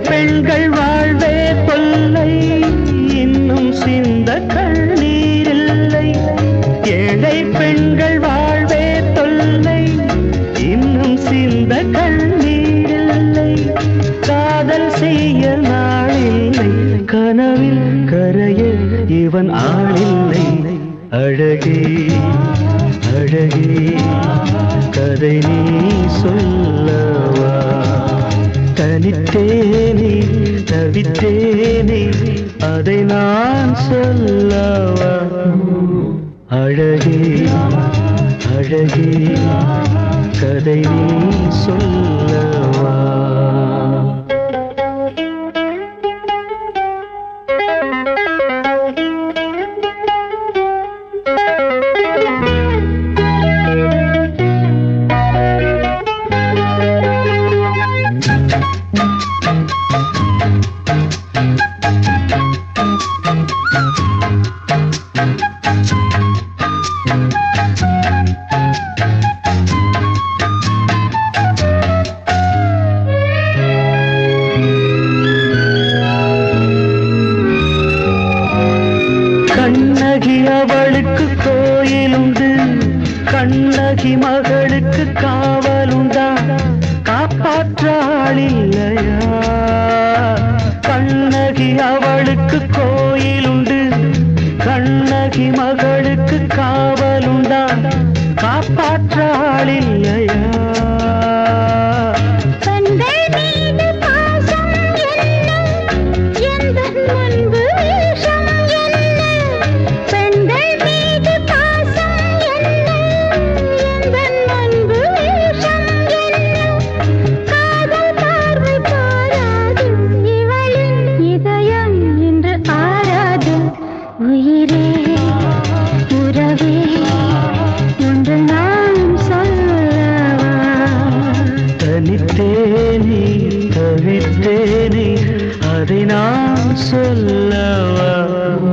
பெண்கள் வாழ்வே தொல்லை இன்னும் சிந்த கண்ணீரில்லை ஏழை பெண்கள் வாழ்வே தொல்லை இன்னும் சிந்த கண்ணீரில்லை காதல் செய்ய நாளில்லை கனவில் கரைய இவன் ஆளில்லை அழகே அழகே கதை நீ சொல்லவா தனித்தேனே தவித்தேனே அதை நான் சொல்லவா அழகே அழகே கதை நீ சொல்லவா கண்ணகி அவளுக்கு கோயிலுண்டு கண்ணகி மகளுக்கு காவலுண்டா காப்பாற்ற ஆளில்லையா கண்ணகி அவளுக்கு கோயிலுண்டு கண்ணகி மகளுக்கு காவலுண்டா காப்பாற்ற ஆளில்லையா கண்கள் மீது பாசம் என்ன எந்தன் முன்பு வேஷம் என்ன பெண்கள் மீது பாசம் என்ன எந்தன் முன்பு வேஷம் என்ன காதல் பார்வை பாராது இவளின் இதயம் இன்று ஆராது உயிரே உறவே ஒன்று நான் சொல்லவா தனித்தேனே தவித்தேனே அதை நான் சொல்லவா